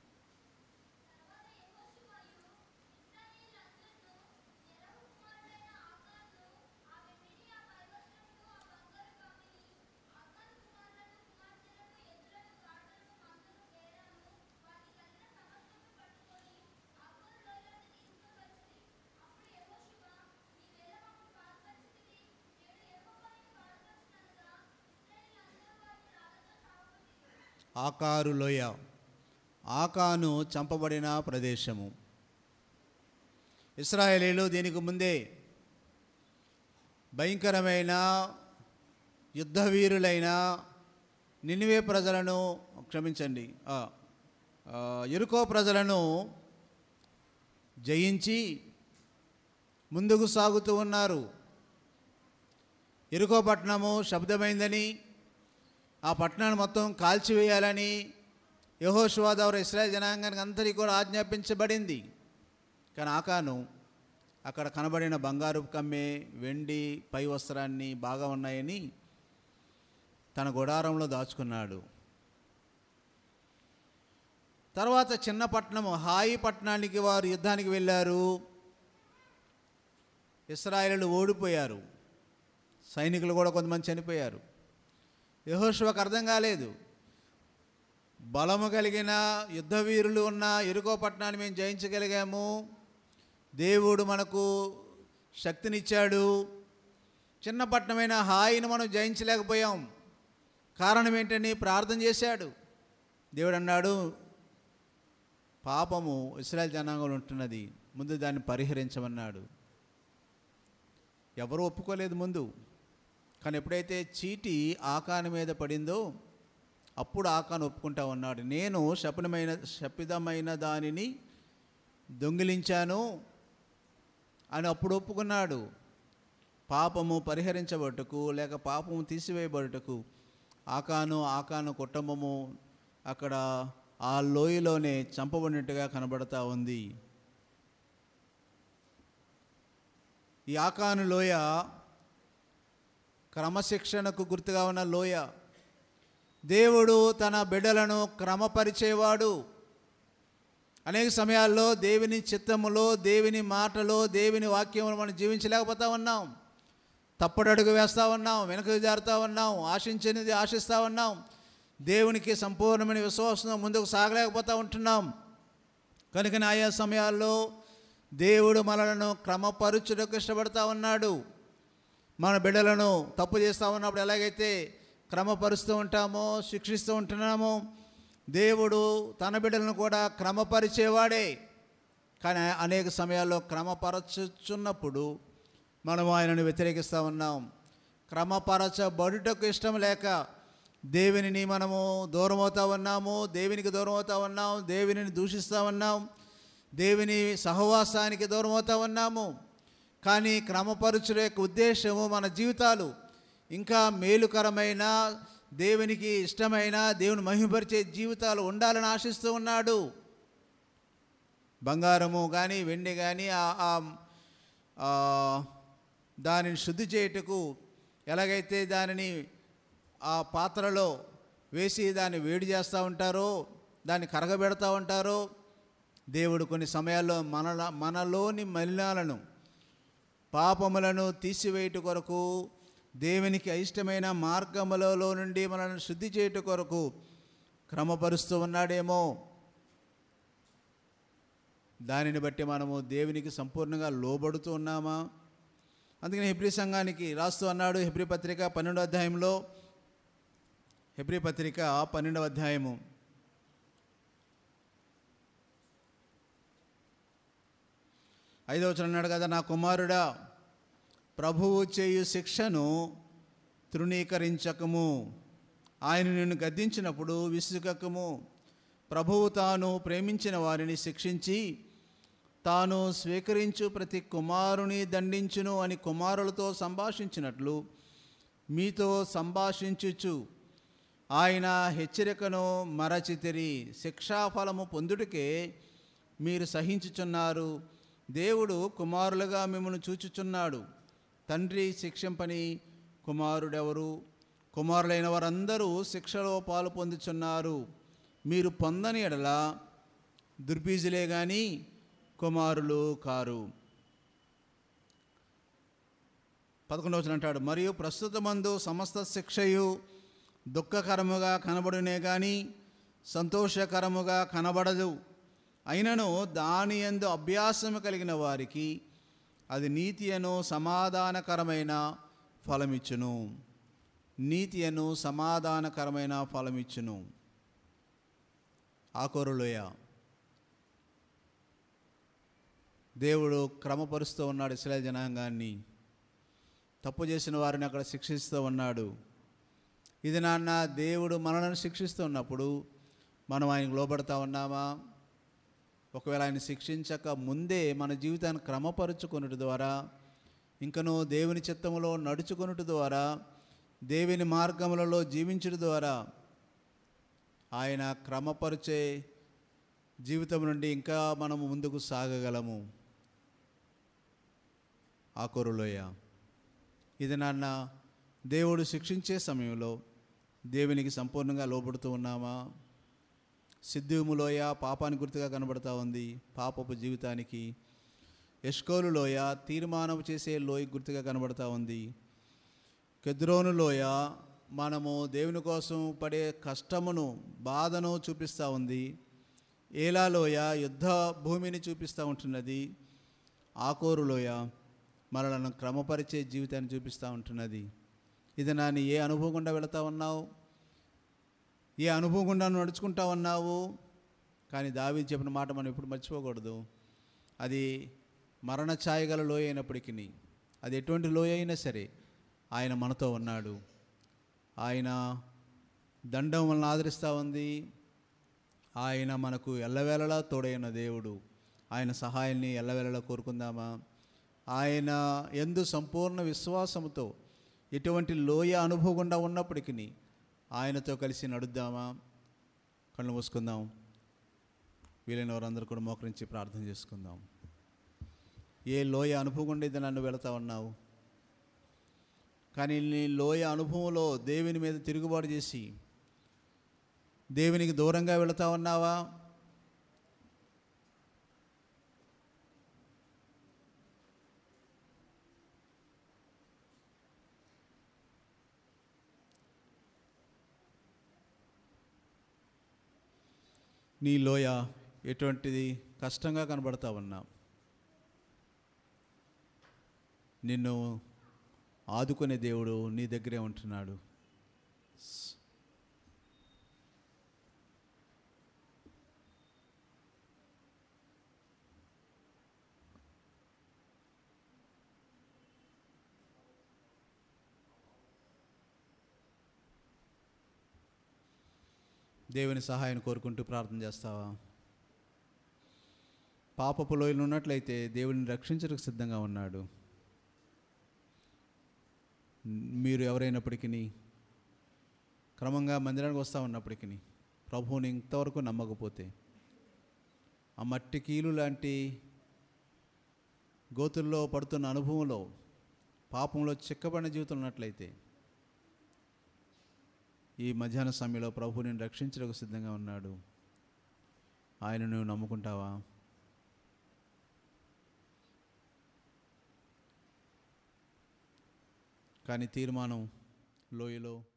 ఆకారు లోయ ఆకాను చంపబడిన ప్రదేశము ఇస్రాయేలీలు దీనికి ముందే భయంకరమైన యుద్ధ వీరులైన నినివే ప్రజలను క్షమించండి ఆ, ఆ, ఎరుకో ప్రజలను జయించి ముందుకు సాగుతూ ఉన్నారు ఎరుకో పట్టణము శబ్దమైందని ఆ పట్టణాన్ని మొత్తం కాల్చివేయాలని యహోశివాదవర ఇస్రాయల్ జనాంగానికి అందరికీ కూడా ఆజ్ఞాపించబడింది కానీ ఆకాను అక్కడ కనబడిన బంగారు కమ్మె వెండి పై వస్త్రాన్ని బాగా ఉన్నాయని తన గుడారంలో దాచుకున్నాడు తర్వాత చిన్న పట్టణము హాయి పట్టణానికి వారు యుద్ధానికి వెళ్ళారు ఇస్రాయేలు ఓడిపోయారు సైనికులు కూడా కొంతమంది చనిపోయారు యహోశివకు అర్థం కాలేదు బలము కలిగిన యుద్ధ వీరులు ఉన్న ఎరుకో పట్టణాన్ని మేము జయించగలిగాము దేవుడు మనకు శక్తినిచ్చాడు చిన్న పట్టణమైన హాయిని మనం జయించలేకపోయాం కారణం ఏంటని ప్రార్థన చేశాడు దేవుడు అన్నాడు పాపము ఇస్రాయల్ జనాంగంలో ఉంటున్నది ముందు దాన్ని పరిహరించమన్నాడు ఎవరు ఒప్పుకోలేదు ముందు కానీ ఎప్పుడైతే చీటి ఆకాని మీద పడిందో అప్పుడు ఆకాను ఒప్పుకుంటా ఉన్నాడు నేను శపనమైన శపితమైన దానిని దొంగిలించాను అని అప్పుడు ఒప్పుకున్నాడు పాపము పరిహరించబట్టుకు లేక పాపము తీసివేయబడుటకు ఆకాను ఆకాను కుటుంబము అక్కడ ఆ లోయలోనే చంపబడినట్టుగా కనబడతా ఉంది ఈ ఆకాను లోయ క్రమశిక్షణకు గుర్తుగా ఉన్న లోయ దేవుడు తన బిడ్డలను క్రమపరిచేవాడు అనేక సమయాల్లో దేవుని చిత్తములో దేవుని మాటలో దేవుని వాక్యములు మనం జీవించలేకపోతా ఉన్నాం తప్పడడుగు వేస్తూ ఉన్నాం వెనకకు జారుతూ ఉన్నాం ఆశించినది ఆశిస్తూ ఉన్నాం దేవునికి సంపూర్ణమైన విశ్వాసం ముందుకు సాగలేకపోతూ ఉంటున్నాం కనుక ఆయా సమయాల్లో దేవుడు మనలను క్రమపరుచుటకు ఇష్టపడతా ఉన్నాడు మన బిడ్డలను తప్పు చేస్తూ ఉన్నప్పుడు ఎలాగైతే క్రమపరుస్తూ ఉంటామో శిక్షిస్తూ ఉంటున్నామో దేవుడు తన బిడ్డలను కూడా క్రమపరిచేవాడే కానీ అనేక సమయాల్లో క్రమపరచుచున్నప్పుడు మనం ఆయనను వ్యతిరేకిస్తూ ఉన్నాం క్రమపరచబడుటకు ఇష్టం లేక దేవునిని మనము దూరం అవుతా ఉన్నాము దేవునికి దూరం అవుతా ఉన్నాం దేవునిని దూషిస్తూ ఉన్నాం దేవుని సహవాసానికి దూరం అవుతా ఉన్నాము కానీ క్రమపరచుల యొక్క ఉద్దేశము మన జీవితాలు ఇంకా మేలుకరమైన దేవునికి ఇష్టమైన దేవుని మహిమపరిచే జీవితాలు ఉండాలని ఆశిస్తూ ఉన్నాడు బంగారము కానీ వెండి కానీ ఆ- ఆ- ఆ దానిని శుద్ధి చేయుటకు ఎలాగైతే దానిని ఆ పాత్రలో వేసి దాన్ని వేడి చేస్తూ ఉంటారో దాన్ని కరగబెడతా ఉంటారో దేవుడు కొన్ని సమయాల్లో మన మనలోని మలినాలను పాపములను తీసివేయుట కొరకు దేవునికి అయిష్టమైన మార్గములలో నుండి మనల్ని శుద్ధి చేయుట కొరకు క్రమపరుస్తూ ఉన్నాడేమో దానిని బట్టి మనము దేవునికి సంపూర్ణంగా లోబడుతూ ఉన్నామా అందుకని హెబ్రి సంఘానికి రాస్తూ అన్నాడు హెబ్రి పత్రిక పన్నెండో అధ్యాయంలో హెబ్రి పత్రిక పన్నెండవ అధ్యాయము ఐదవ వచనం అన్నాడు కదా నా కుమారుడా ప్రభువు చేయు శిక్షను తృణీకరించకము ఆయన నిన్ను గద్దించినప్పుడు విసుగకము ప్రభువు తాను ప్రేమించిన వారిని శిక్షించి తాను స్వీకరించు ప్రతి కుమారుని దండించును అని కుమారులతో సంభాషించినట్లు మీతో సంభాషించుచు ఆయన హెచ్చరికను మరచితిరి శిక్షాఫలము పొందుటకే మీరు సహించుచున్నారు దేవుడు కుమారులుగా మిమ్మల్ని చూచుచున్నాడు తండ్రి శిక్షింపని కుమారుడెవరు కుమారులైన వారందరూ శిక్షలో పాలు పొందుచున్నారు మీరు పొందని ఎడల దుర్బీజులే కానీ కుమారులు కారు పదకొండవచనం అంటాడు మరియు ప్రస్తుతమందు సమస్త శిక్షయు దుఃఖకరముగా కనబడునే కానీ సంతోషకరముగా కనబడదు అయినను దాని యందు అభ్యాసము కలిగిన వారికి అది నీతి అను సమాధానకరమైన ఫలమిచ్చును నీతి అను సమాధానకరమైన ఫలమిచ్చును ఆకోరులోయ దేవుడు క్రమపరుస్తూ ఉన్నాడు ఇస్రాయల్ జనాంగాన్ని తప్పు చేసిన వారిని అక్కడ శిక్షిస్తూ ఉన్నాడు ఇది నాన్న దేవుడు మనలను శిక్షిస్తూ ఉన్నప్పుడు మనం ఆయనకు లోబడతా ఉన్నామా ఒకవేళ ఆయన శిక్షించక ముందే మన జీవితాన్ని క్రమపరుచుకొనుట ద్వారా ఇంకనూ దేవుని చిత్తములో నడుచుకొనుట ద్వారా దేవుని మార్గములలో జీవించుట ద్వారా ఆయన క్రమపరిచే జీవితం నుండి ఇంకా మనము ముందుకు సాగగలము ఆ కొరులోయ ఇది నాన్న దేవుడు శిక్షించే సమయంలో దేవునికి సంపూర్ణంగా లోబడుతూ ఉన్నామా సిద్ధుము లోయ పాపానికి గుర్తుగా కనబడతా ఉంది పాపపు జీవితానికి ఎష్కోలు లోయ తీర్మానం చేసే లోయ గుర్తుగా కనబడతా ఉంది కెద్రోను లోయ మనము దేవుని కోసం పడే కష్టమును బాధను చూపిస్తూ ఉంది ఏలా లోయ యుద్ధ భూమిని చూపిస్తూ ఉంటున్నది ఆకోరు లోయ మనలను క్రమపరిచే జీవితాన్ని చూపిస్తూ ఉంటున్నది ఇది నాని ఏ అనుభవం గుండా వెళతా ఉన్నావు ఏ అనుభవం గుండా నువ్వు నడుచుకుంటా ఉన్నావు కానీ దావి చెప్పిన మాట మనం ఎప్పుడు మర్చిపోకూడదు అది మరణ ఛాయ గల లోయ అయినప్పటికీ అది ఎటువంటి లోయ అయినా సరే ఆయన మనతో ఉన్నాడు ఆయన దండం వలన ఆదరిస్తూ ఉంది ఆయన మనకు ఎల్లవేళలా తోడైన దేవుడు ఆయన సహాయాన్ని ఎల్లవేళలా కోరుకుందామా ఆయన ఎందు సంపూర్ణ విశ్వాసంతో ఎటువంటి లోయ అనుభవం గుండా ఉన్నప్పటికీ ఆయనతో కలిసి నడుద్దామా కళ్ళు మూసుకుందాం వీలైన వారందరూ కూడా మోకరించి ప్రార్థన చేసుకుందాం ఏ లోయ అనుభవం గుండా ఇది నన్ను వెళతా ఉన్నావు కానీ నీ లోయ అనుభవంలో దేవుని మీద తిరుగుబాటు చేసి దేవునికి దూరంగా వెళతా ఉన్నావా నీ లోయ ఎటువంటిది కష్టంగా కనబడతా ఉన్నా నిన్ను ఆదుకునే దేవుడు నీ దగ్గరే ఉంటున్నాడు దేవుని సహాయాన్ని కోరుకుంటూ ప్రార్థన చేస్తావా పాపపు లోయలు ఉన్నట్లయితే దేవుడిని రక్షించడానికి సిద్ధంగా ఉన్నాడు మీరు ఎవరైనప్పటికీ క్రమంగా మందిరానికి వస్తూ ఉన్నప్పటికీ ప్రభువుని ఇంతవరకు నమ్మకపోతే ఆ మట్టి కీలు లాంటి గోతుల్లో పడుతున్న అనుభవంలో పాపంలో చిక్కబడిన జీవితం ఉన్నట్లయితే ఈ మధ్యాహ్న సమయంలో ప్రభు నేను రక్షించడానికి సిద్ధంగా ఉన్నాడు ఆయన నువ్వు నమ్ముకుంటావా కానీ తీర్మానం లోయలో